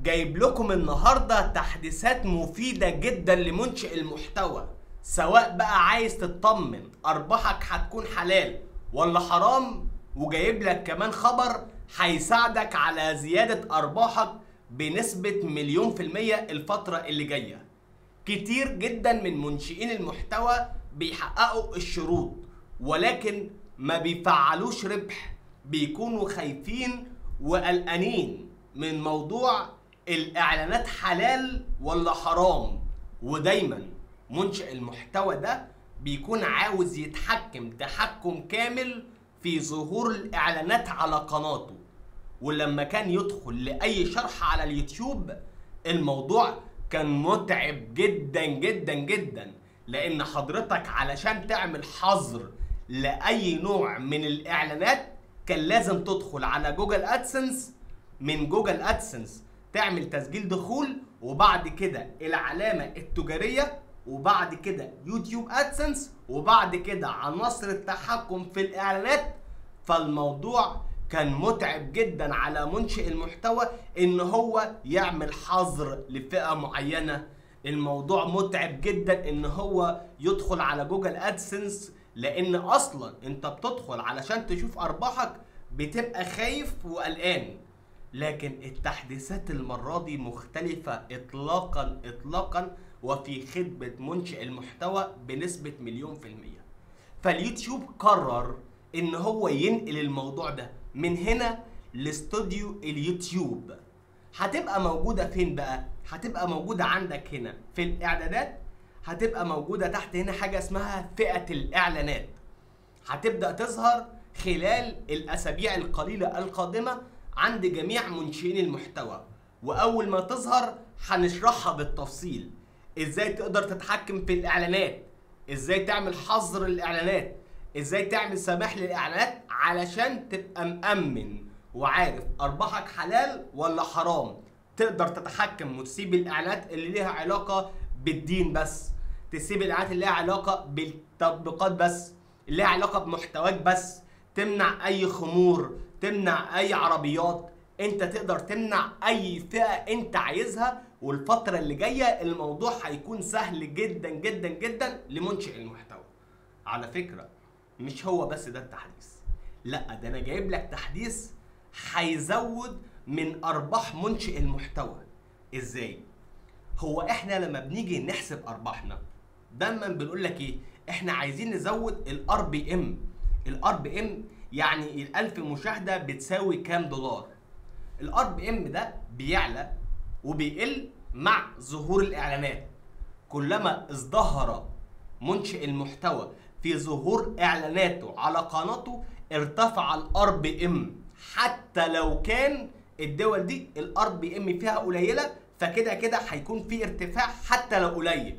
جايب لكم النهارده تحديثات مفيدة جدا لمنشئ المحتوى سواء بقى عايز تطمن ارباحك هتكون حلال ولا حرام وجايب لك كمان خبر هيساعدك على زيادة ارباحك بنسبة مليون في المية الفترة اللي جاية كتير جدا من منشئين المحتوى بيحققوا الشروط ولكن ما بيفعلوش ربح بيكونوا خايفين وقلقانين من موضوع الاعلانات حلال ولا حرام ودايما منشئ المحتوى ده بيكون عاوز يتحكم تحكم كامل في ظهور الاعلانات على قناته ولما كان يدخل لاي شرح على اليوتيوب الموضوع كان متعب جدا جدا جدا لان حضرتك علشان تعمل حظر لاي نوع من الاعلانات كان لازم تدخل على جوجل ادسنس من جوجل ادسنس تعمل تسجيل دخول وبعد كده العلامه التجاريه وبعد كده يوتيوب ادسنس وبعد كده عناصر التحكم في الاعلانات فالموضوع كان متعب جدا على منشئ المحتوى ان هو يعمل حظر لفئه معينه الموضوع متعب جدا ان هو يدخل على جوجل ادسنس لان اصلا انت بتدخل علشان تشوف ارباحك بتبقى خايف وقلقان لكن التحديثات المرة دي مختلفة اطلاقا اطلاقا وفي خدمة منشئ المحتوى بنسبة مليون في المية فاليوتيوب قرر ان هو ينقل الموضوع ده من هنا لاستوديو اليوتيوب هتبقى موجودة فين بقى؟ هتبقى موجودة عندك هنا في الاعدادات هتبقى موجودة تحت هنا حاجة اسمها فئة الاعلانات هتبدأ تظهر خلال الاسابيع القليلة القادمة عند جميع منشئين المحتوى واول ما تظهر هنشرحها بالتفصيل ازاي تقدر تتحكم في الاعلانات ازاي تعمل حظر الاعلانات ازاي تعمل سماح للاعلانات علشان تبقى مأمن وعارف ارباحك حلال ولا حرام تقدر تتحكم وتسيب الاعلانات اللي ليها علاقة بالدين بس تسيب الاعلانات اللي ليها علاقة بالتطبيقات بس اللي ليها علاقة بمحتواك بس تمنع اي خمور تمنع اي عربيات انت تقدر تمنع اي فئة انت عايزها والفترة اللي جاية الموضوع هيكون سهل جدا جدا جدا لمنشئ المحتوى على فكرة مش هو بس ده التحديث لا ده انا جايب لك تحديث هيزود من ارباح منشئ المحتوى ازاي هو احنا لما بنيجي نحسب ارباحنا دايما بنقول لك ايه احنا عايزين نزود الار بي ام الار بي ام يعني الألف مشاهدة بتساوي كام دولار الار بي ام ده بيعلى وبيقل مع ظهور الاعلانات كلما ازدهر منشئ المحتوى في ظهور اعلاناته على قناته ارتفع الار بي ام حتى لو كان الدول دي الار بي ام فيها قليله فكده كده هيكون في ارتفاع حتى لو قليل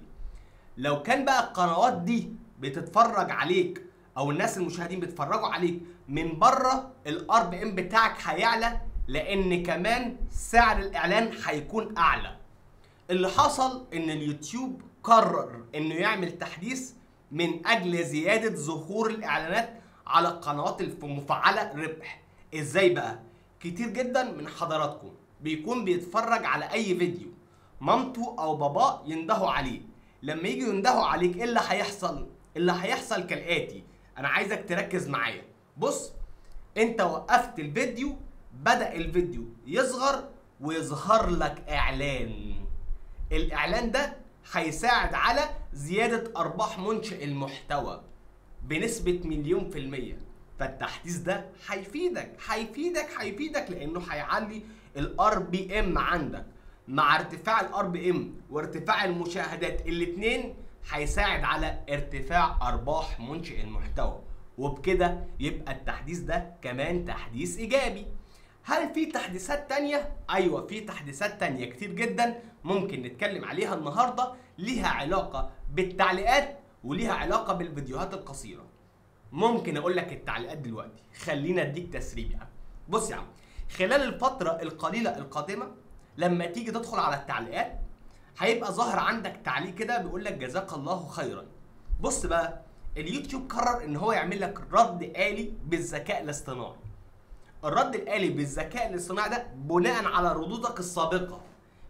لو كان بقى القنوات دي بتتفرج عليك او الناس المشاهدين بيتفرجوا عليك من بره الار بي ام بتاعك هيعلى لان كمان سعر الاعلان هيكون اعلى اللي حصل ان اليوتيوب قرر انه يعمل تحديث من اجل زياده ظهور الاعلانات على القنوات المفعله ربح ازاي بقى كتير جدا من حضراتكم بيكون بيتفرج على اي فيديو مامته او باباه يندهوا عليه لما يجي يندهوا عليك ايه اللي هيحصل اللي هيحصل كالاتي انا عايزك تركز معايا بص انت وقفت الفيديو بدا الفيديو يصغر ويظهر لك اعلان الاعلان ده هيساعد على زيادة ارباح منشئ المحتوى بنسبة مليون في المية فالتحديث ده هيفيدك هيفيدك هيفيدك لانه هيعلي الار بي ام عندك مع ارتفاع الار بي ام وارتفاع المشاهدات الاتنين هيساعد على ارتفاع ارباح منشئ المحتوى وبكده يبقى التحديث ده كمان تحديث ايجابي هل في تحديثات تانية؟ ايوه في تحديثات تانية كتير جدا ممكن نتكلم عليها النهاردة ليها علاقة بالتعليقات وليها علاقة بالفيديوهات القصيرة ممكن اقول لك التعليقات دلوقتي خلينا اديك تسريب يا عم بص يا عم خلال الفترة القليلة القادمة لما تيجي تدخل على التعليقات هيبقى ظاهر عندك تعليق كده بيقول لك جزاك الله خيرا بص بقى اليوتيوب قرر ان هو يعمل لك رد آلي بالذكاء الاصطناعي الرد الآلي بالذكاء الاصطناعي ده بناء على ردودك السابقة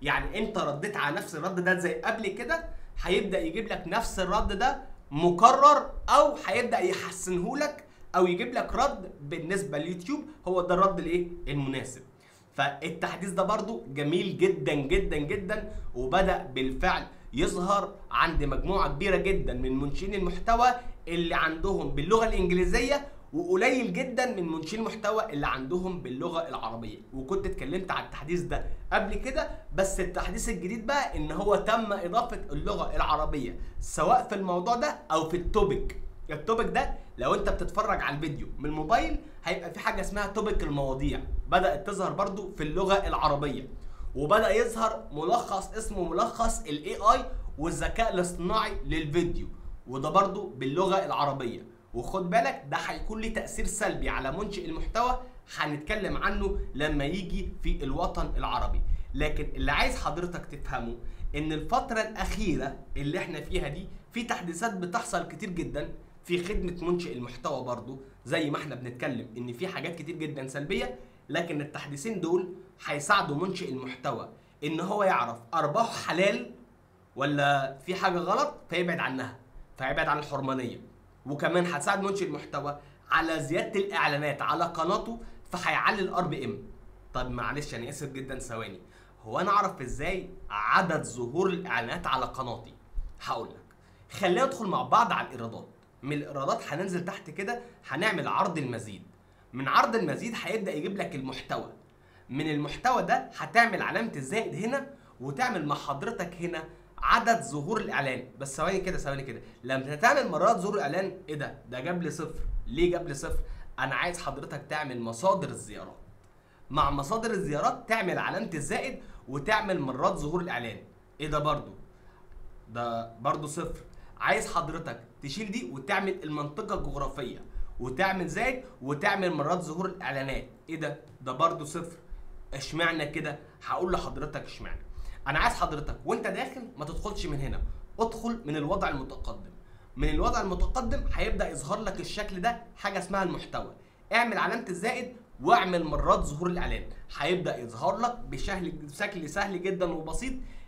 يعني انت رديت على نفس الرد ده زي قبل كده هيبدا يجيب لك نفس الرد ده مكرر او هيبدا يحسنه لك او يجيب لك رد بالنسبه لليوتيوب هو ده الرد الايه المناسب فالتحديث ده برضو جميل جدا جدا جدا وبدا بالفعل يظهر عند مجموعه كبيره جدا من منشئين المحتوى اللي عندهم باللغه الانجليزيه وقليل جدا من منشئين المحتوى اللي عندهم باللغه العربيه وكنت اتكلمت عن التحديث ده قبل كده بس التحديث الجديد بقى ان هو تم اضافه اللغه العربيه سواء في الموضوع ده او في التوبيك التوبيك ده لو انت بتتفرج على الفيديو من الموبايل هيبقى في حاجه اسمها توبيك المواضيع بدات تظهر برضو في اللغه العربيه وبدا يظهر ملخص اسمه ملخص الاي اي والذكاء الاصطناعي للفيديو وده برضو باللغه العربيه وخد بالك ده هيكون ليه تاثير سلبي على منشئ المحتوى هنتكلم عنه لما يجي في الوطن العربي لكن اللي عايز حضرتك تفهمه ان الفتره الاخيره اللي احنا فيها دي في تحديثات بتحصل كتير جدا في خدمه منشئ المحتوى برضو زي ما احنا بنتكلم ان في حاجات كتير جدا سلبيه لكن التحديثين دول هيساعدوا منشئ المحتوى ان هو يعرف ارباحه حلال ولا في حاجه غلط فيبعد عنها فيبعد عن الحرمانيه وكمان هتساعد منشئ المحتوى على زياده الاعلانات على قناته فهيعلي الار بي ام طب معلش انا اسف جدا ثواني هو انا اعرف ازاي عدد ظهور الاعلانات على قناتي هقول لك خلينا ندخل مع بعض على الايرادات من الايرادات هننزل تحت كده هنعمل عرض المزيد من عرض المزيد هيبدا يجيب لك المحتوى من المحتوى ده هتعمل علامه الزائد هنا وتعمل مع حضرتك هنا عدد ظهور الاعلان بس ثواني كده ثواني كده لما تعمل مرات ظهور الاعلان ايه ده ده جاب لي صفر ليه جاب لي صفر انا عايز حضرتك تعمل مصادر الزيارات مع مصادر الزيارات تعمل علامه الزائد وتعمل مرات ظهور الاعلان ايه ده برضو ده برضو صفر عايز حضرتك تشيل دي وتعمل المنطقه الجغرافيه وتعمل زائد وتعمل مرات ظهور الاعلانات ايه ده ده برضو صفر اشمعنى كده هقول لحضرتك اشمعنى انا عايز حضرتك وانت داخل ما تدخلش من هنا ادخل من الوضع المتقدم من الوضع المتقدم هيبدا يظهر لك الشكل ده حاجه اسمها المحتوى اعمل علامه الزائد واعمل مرات ظهور الاعلان هيبدا يظهر لك بشكل بشكل سهل جدا وبسيط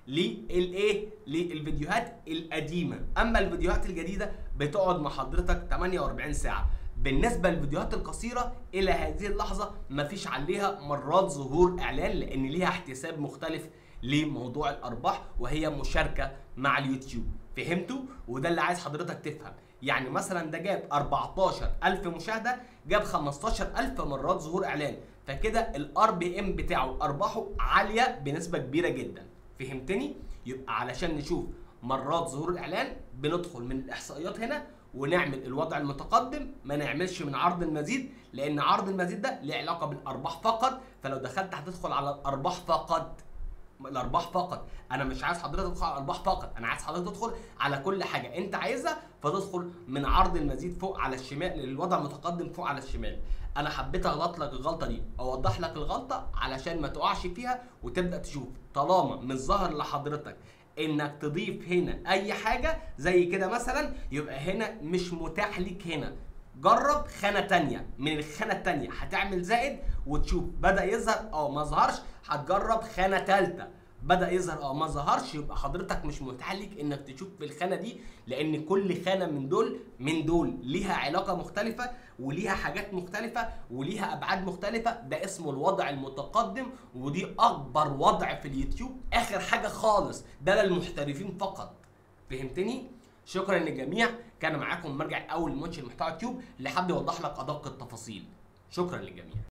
للايه للفيديوهات القديمه اما الفيديوهات الجديده بتقعد مع حضرتك 48 ساعه بالنسبه للفيديوهات القصيره الى هذه اللحظه مفيش عليها مرات ظهور اعلان لان ليها احتساب مختلف لموضوع الارباح وهي مشاركه مع اليوتيوب فهمتوا وده اللي عايز حضرتك تفهم يعني مثلا ده جاب 14000 مشاهده جاب 15000 مرات ظهور اعلان فكده الار بي ام بتاعه ارباحه عاليه بنسبه كبيره جدا فهمتني يبقى علشان نشوف مرات ظهور الاعلان بندخل من الاحصائيات هنا ونعمل الوضع المتقدم ما نعملش من عرض المزيد لان عرض المزيد ده ليه علاقه بالارباح فقط فلو دخلت هتدخل على الارباح فقط الارباح فقط انا مش عايز حضرتك تدخل على الارباح فقط انا عايز حضرتك تدخل على كل حاجه انت عايزها فتدخل من عرض المزيد فوق على الشمال للوضع المتقدم فوق على الشمال انا حبيت اغلط لك الغلطه دي اوضح لك الغلطه علشان ما تقعش فيها وتبدا تشوف طالما مش ظاهر لحضرتك انك تضيف هنا اي حاجه زي كده مثلا يبقى هنا مش متاح ليك هنا جرب خانه تانية من الخانه التانية هتعمل زائد وتشوف بدا يظهر اه ما ظهرش هتجرب خانه تالتة بدا يظهر اه ما ظهرش يبقى حضرتك مش متاح ليك انك تشوف في الخانه دي لان كل خانه من دول من دول ليها علاقه مختلفه وليها حاجات مختلفه وليها ابعاد مختلفه ده اسمه الوضع المتقدم ودي اكبر وضع في اليوتيوب اخر حاجه خالص ده للمحترفين فقط فهمتني شكرا للجميع كان معاكم مرجع اول منشئ محتوى يوتيوب اللي حب يوضح لك ادق التفاصيل شكرا للجميع